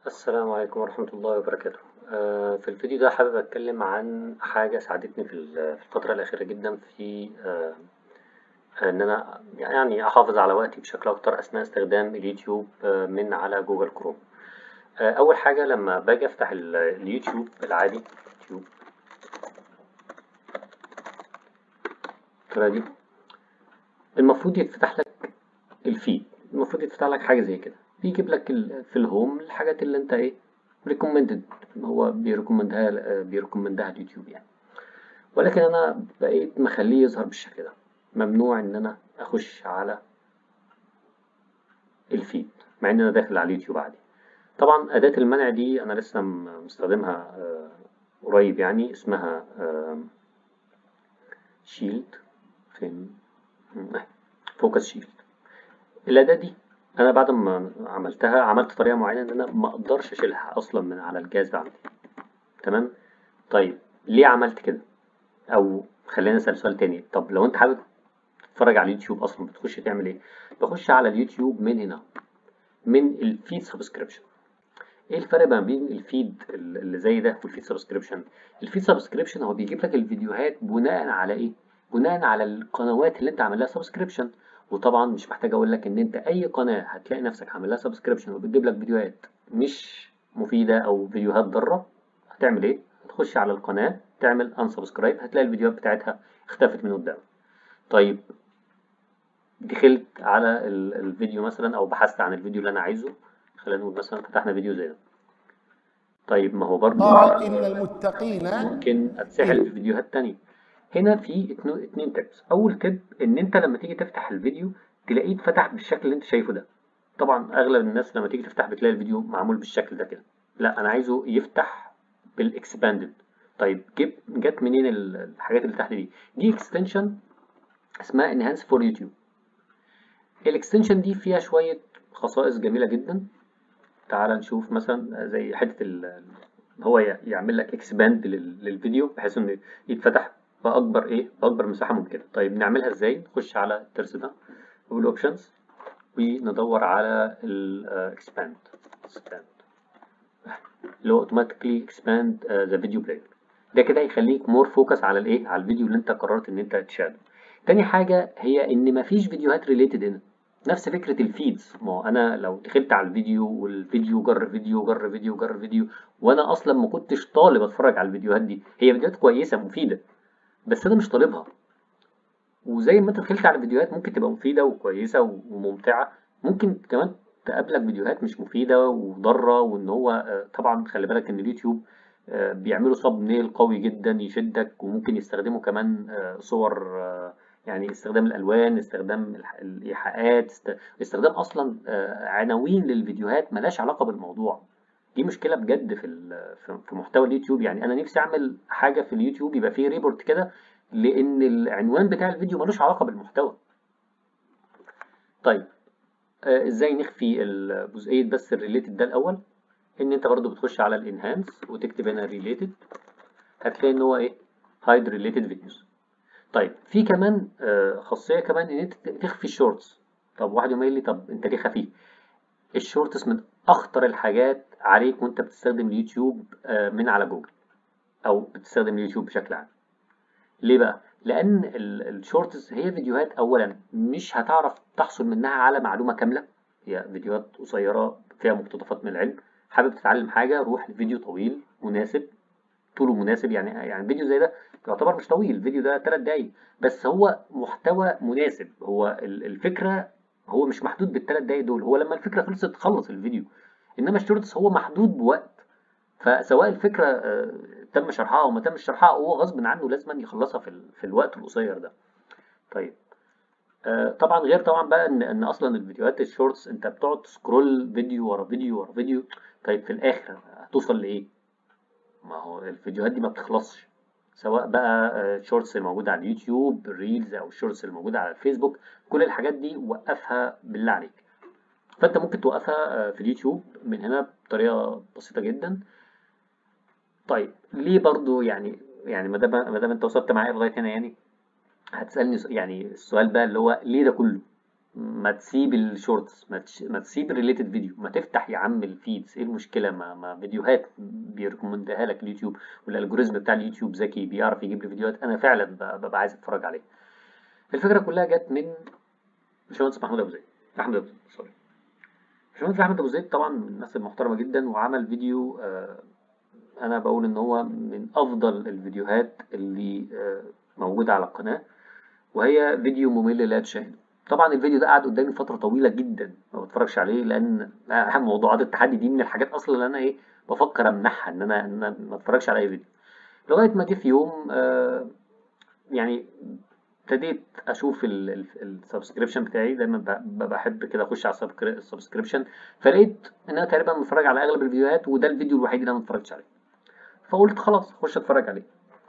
السلام عليكم ورحمة الله وبركاته آه، في الفيديو ده حابب أتكلم عن حاجة ساعدتني في ال- في الفترة الأخيرة جدا في آه، إن أنا يعني أحافظ على وقتي بشكل أكتر أثناء استخدام اليوتيوب آه، من على جوجل كروم آه، أول حاجة لما باجي أفتح ال- اليوتيوب العادي يوتيوب الطريقة دي المفروض يتفتح لك الفيد المفروض يتفتح لك حاجة زي كده بيجيب لك ال- في الهوم الحاجات اللي انت ايه ريكومندد هو بيريكومندها بيريكومندها اليوتيوب يعني ولكن انا بقيت مخليه يظهر بالشكل ده ممنوع ان انا اخش على الفيد مع ان انا داخل على اليوتيوب عادي طبعا اداة المنع دي انا لسه م- مستخدمها آه، قريب يعني اسمها شيلد فين فوكس شيلد الأداة دي أنا بعد ما عملتها عملت طريقة معينة إن أنا ما أقدرش أشيلها أصلا من على الجهاز عندي تمام طيب ليه عملت كده أو خلينا نسأل سؤال تاني طب لو أنت حابب تتفرج على اليوتيوب أصلا بتخش تعمل إيه بخش على اليوتيوب من هنا من الفيد سبسكريبشن ايه الفرق ما بين الفيد اللي زي ده والفيد سبسكريبشن الفيد سبسكريبشن هو بيجيب لك الفيديوهات بناء على ايه بناء على القنوات اللي انت عامل لها سبسكريبشن وطبعا مش محتاج اقول لك ان انت اي قناه هتلاقي نفسك عامل لها سبسكريبشن وبتجيب لك فيديوهات مش مفيده او فيديوهات ضاره هتعمل ايه هتخش على القناه تعمل انسبسكرايب هتلاقي الفيديوهات بتاعتها اختفت من قدامك طيب دخلت على ال- الفيديو مثلا او بحثت عن الفيديو اللي انا عايزه خلينا نقول مثلا فتحنا فيديو زي ده طيب ما هو برضو قال إن المتقين ممكن اتسحل في فيديوهات تانية هنا في اتنو- اتنين تبس اول تب ان انت لما تيجي تفتح الفيديو تلاقيه اتفتح بالشكل اللي انت شايفه ده طبعا اغلب الناس لما تيجي تفتح بتلاقي الفيديو معمول بالشكل ده كده لا انا عايزه يفتح بالاكسباندد طيب جيب جت منين ال- الحاجات اللي تحت دي دي اكستنشن اسمها انهانس فور يوتيوب الاكستنشن دي فيها شوية خصائص جميلة جدا تعال نشوف مثلا زي حتة ال هو ي- يعمل لك اكسباند للفيديو بحيث انه يتفتح بأكبر ايه بأكبر مساحة ممكنة طيب نعملها ازاي نخش على الترس ده والاوبشنز وندور على الاكسباند expand اللي هو automatically expand ذا فيديو بلاير ده كده هيخليك مور فوكس على الايه على الفيديو اللي انت قررت ان انت تشاهده تاني حاجة هي ان مفيش فيديوهات ريليتد هنا نفس فكرة الفيدز ما هو انا لو دخلت على الفيديو والفيديو جر فيديو جر فيديو جر فيديو وانا اصلا ما كنتش طالب اتفرج على الفيديوهات دي هي فيديوهات كويسة مفيدة بس انا مش طالبها وزي ما انت دخلت على فيديوهات ممكن تبقى مفيدة وكويسة وممتعة ممكن كمان تقابلك فيديوهات مش مفيدة وضارة وان هو آه، طبعا خلي بالك ان اليوتيوب آه، بيعملوا صب نيل قوي جدا يشدك وممكن يستخدموا كمان آه، صور آه، يعني استخدام الالوان استخدام الح- الايحاءات است- استخدام اصلا آه، عناوين للفيديوهات ملهاش علاقة بالموضوع دي مشكلة بجد في ال- في في محتوى اليوتيوب يعني انا نفسي اعمل حاجة في اليوتيوب يبقى فيه ريبورت كده لان العنوان بتاع الفيديو ملوش علاقة بالمحتوى طيب آه، ازاي نخفي الجزئية بس الريليتد ده الاول ان انت برضو بتخش على الانهانس وتكتب هنا ريليتد هتلاقي ان هو ايه هايد ريليتد فيديوز طيب في كمان آه، خاصية كمان ان انت تخفي الشورتس طب واحد يقوم قايل لي طب انت ليه خفيه الشورتس من اخطر الحاجات عليك وانت بتستخدم اليوتيوب آه، من على جوجل او بتستخدم اليوتيوب بشكل عام ليه بقى؟ لأن ال- الشورتس هي فيديوهات أولا مش هتعرف تحصل منها على معلومة كاملة هي فيديوهات قصيرة فيها مقتطفات من العلم حابب تتعلم حاجة روح لفيديو طويل مناسب طوله مناسب يعني يعني فيديو زي ده يعتبر مش طويل الفيديو ده 3 دقايق بس هو محتوى مناسب هو ال- الفكرة هو مش محدود بالثلاث دقايق دول هو لما الفكرة خلصت خلص الفيديو إنما الشورتس هو محدود بوقت فسواء الفكرة آه، تم شرحها أو ما تمش شرحها هو غصب عنه لازم يخلصها في, ال- في الوقت القصير ده طيب آه، طبعا غير طبعا بقى ان ان اصلا الفيديوهات الشورتس انت بتقعد تسكرول فيديو ورا فيديو ورا فيديو طيب في الاخر هتوصل لايه ما هو الفيديوهات دي ما بتخلصش سواء بقى شورتس موجودة على اليوتيوب الريلز او الشورتس الموجودة على الفيسبوك كل الحاجات دي وقفها بالله عليك فانت ممكن توقفها آه، في اليوتيوب من هنا بطريقة بسيطة جدا طيب ليه برضو يعني يعني ما دام ما دام انت وصلت معايا لغايه هنا يعني هتسالني س- يعني السؤال بقى اللي هو ليه ده كله ما تسيب الشورتس ما, تش... ما تسيب الريليتد فيديو ما تفتح يا عم الفيدز ايه المشكله ما, ما فيديوهات بيركومندها لك اليوتيوب والالجوريزم بتاع اليوتيوب ذكي بيعرف يجيب لي فيديوهات انا فعلا ببقى عايز اتفرج عليها الفكره كلها جت من باشمهندس محمود ابو زيد احمد ابو زيد سوري باشمهندس احمد ابو زيد طبعا من الناس المحترمه جدا وعمل فيديو آه انا بقول ان هو من افضل الفيديوهات اللي آه موجوده على القناه وهي فيديو ممل لا تشاهده طبعا الفيديو ده قعد قدامي فتره طويله جدا ما بتفرجش عليه لان اهم موضوعات التحدي دي من الحاجات اصلا اللي انا ايه بفكر امنحها ان انا ان انا ما اتفرجش على اي فيديو لغايه ما جه في يوم آه يعني ابتديت اشوف السبسكريبشن بتاعي دايما بحب كده اخش على السبسكريبشن فلقيت ان انا تقريبا متفرج على اغلب الفيديوهات وده الفيديو الوحيد اللي انا ما اتفرجتش عليه فقلت خلاص اخش اتفرج عليه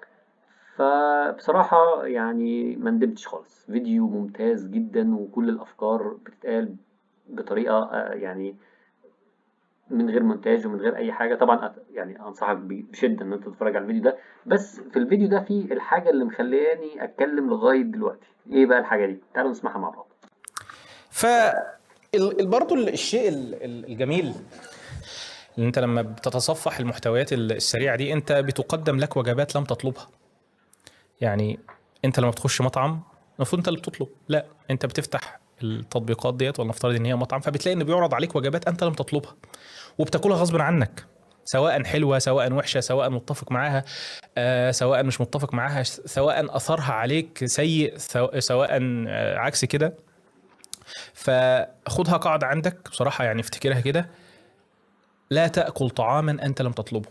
فبصراحة يعني ما ندمتش خالص فيديو ممتاز جدا وكل الأفكار بتتقال بطريقة يعني من غير مونتاج ومن غير أي حاجة طبعا يعني أنصحك بشدة إن أنت تتفرج على الفيديو ده بس في الفيديو ده في الحاجة اللي مخلياني أتكلم لغاية دلوقتي إيه بقى الحاجة دي؟ تعالوا نسمعها مع بعض ف برضه الشيء الجميل ان انت لما بتتصفح المحتويات السريعه دي انت بتقدم لك وجبات لم تطلبها يعني انت لما بتخش مطعم المفروض انت اللي بتطلب لا انت بتفتح التطبيقات ديت ولنفترض ان هي مطعم فبتلاقي ان بيعرض عليك وجبات انت لم تطلبها وبتاكلها غصب عنك سواء حلوه سواء وحشه سواء متفق معاها آه سواء مش متفق معاها سواء اثرها عليك سيء سواء آه عكس كده فخدها قاعده عندك بصراحه يعني افتكرها كده لا تاكل طعاما انت لم تطلبه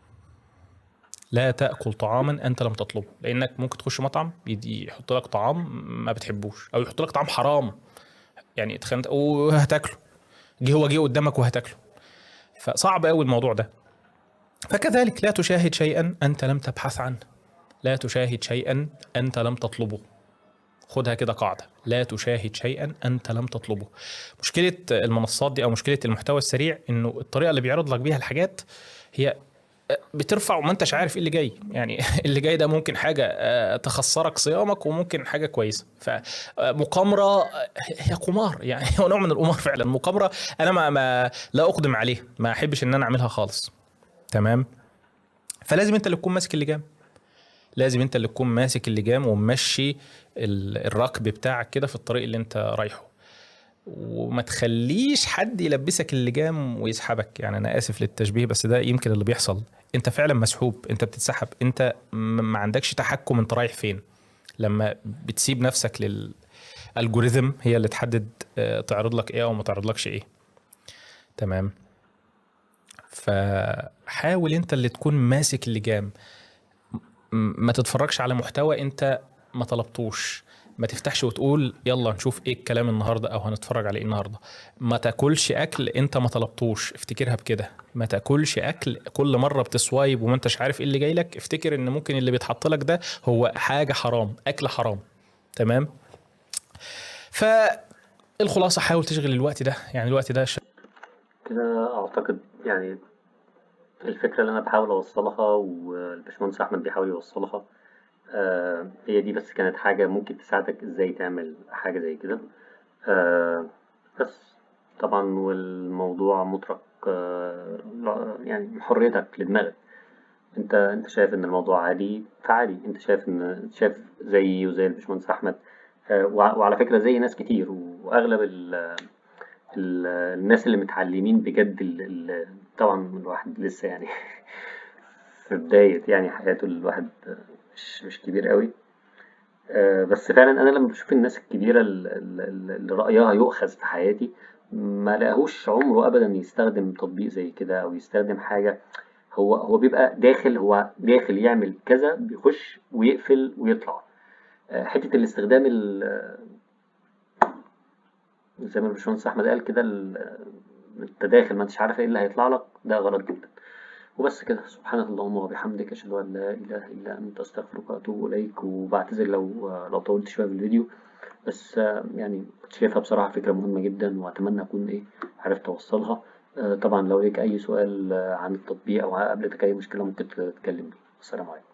لا تاكل طعاما انت لم تطلبه لانك ممكن تخش مطعم يحط لك طعام ما بتحبوش او يحط لك طعام حرام يعني تخيل وهتاكله جه هو جه قدامك وهتاكله فصعب قوي الموضوع ده فكذلك لا تشاهد شيئا انت لم تبحث عنه لا تشاهد شيئا انت لم تطلبه خدها كده قاعده لا تشاهد شيئا انت لم تطلبه مشكله المنصات دي او مشكله المحتوى السريع انه الطريقه اللي بيعرض لك بيها الحاجات هي بترفع وما انتش عارف ايه اللي جاي يعني اللي جاي ده ممكن حاجه تخسرك صيامك وممكن حاجه كويسه فمقامره هي قمار يعني هو نوع من القمار فعلا مقامره انا ما, ما لا اقدم عليه ما احبش ان انا اعملها خالص تمام فلازم انت اللي تكون ماسك اللجام لازم انت اللي تكون ماسك اللجام وممشي الركب بتاعك كده في الطريق اللي انت رايحه وما تخليش حد يلبسك اللجام ويسحبك يعني انا اسف للتشبيه بس ده يمكن اللي بيحصل انت فعلا مسحوب انت بتتسحب انت ما عندكش تحكم انت رايح فين لما بتسيب نفسك للالجوريزم هي اللي تحدد تعرض لك ايه او ما تعرضلكش ايه تمام فحاول انت اللي تكون ماسك اللجام ما تتفرجش على محتوى انت ما طلبتوش ما تفتحش وتقول يلا نشوف ايه الكلام النهارده او هنتفرج على ايه النهارده ما تاكلش اكل انت ما طلبتوش افتكرها بكده ما تاكلش اكل كل مره بتسوايب وما انتش عارف ايه اللي جاي لك افتكر ان ممكن اللي بيتحط لك ده هو حاجه حرام اكل حرام تمام فالخلاصه حاول تشغل الوقت ده يعني الوقت ده ش... كده اعتقد يعني الفكره اللي انا بحاول اوصلها والباشمهندس احمد بيحاول يوصلها آه هي دي بس كانت حاجة ممكن تساعدك ازاي تعمل حاجة زي كده آه بس طبعا والموضوع مترك آه يعني حريتك لدماغك انت انت شايف ان الموضوع عادي فعادي انت شايف ان شايف زيي وزي الباشمهندس احمد وعلى فكرة زي ناس كتير واغلب ال ال الناس اللي متعلمين بجد ال طبعا الواحد لسه يعني في بداية يعني حياته الواحد مش مش كبير قوي آه بس فعلا انا لما بشوف الناس الكبيره اللي رايها يؤخذ في حياتي ما لاقوش عمره ابدا يستخدم تطبيق زي كده او يستخدم حاجه هو هو بيبقى داخل هو داخل يعمل كذا بيخش ويقفل ويطلع آه حته الاستخدام زي ما الباشمهندس احمد قال كده انت داخل ما انتش عارف ايه اللي هيطلع لك ده غلط جدا وبس كده سبحانك اللهم وبحمدك اشهد ان لا اله الا انت استغفرك واتوب اليك وبعتذر لو لو طولت شويه في الفيديو بس يعني كنت شايفها بصراحه فكره مهمه جدا واتمنى اكون ايه عرفت اوصلها طبعا لو ليك اي سؤال عن التطبيق او قابلتك اي مشكله ممكن تكلمني السلام عليكم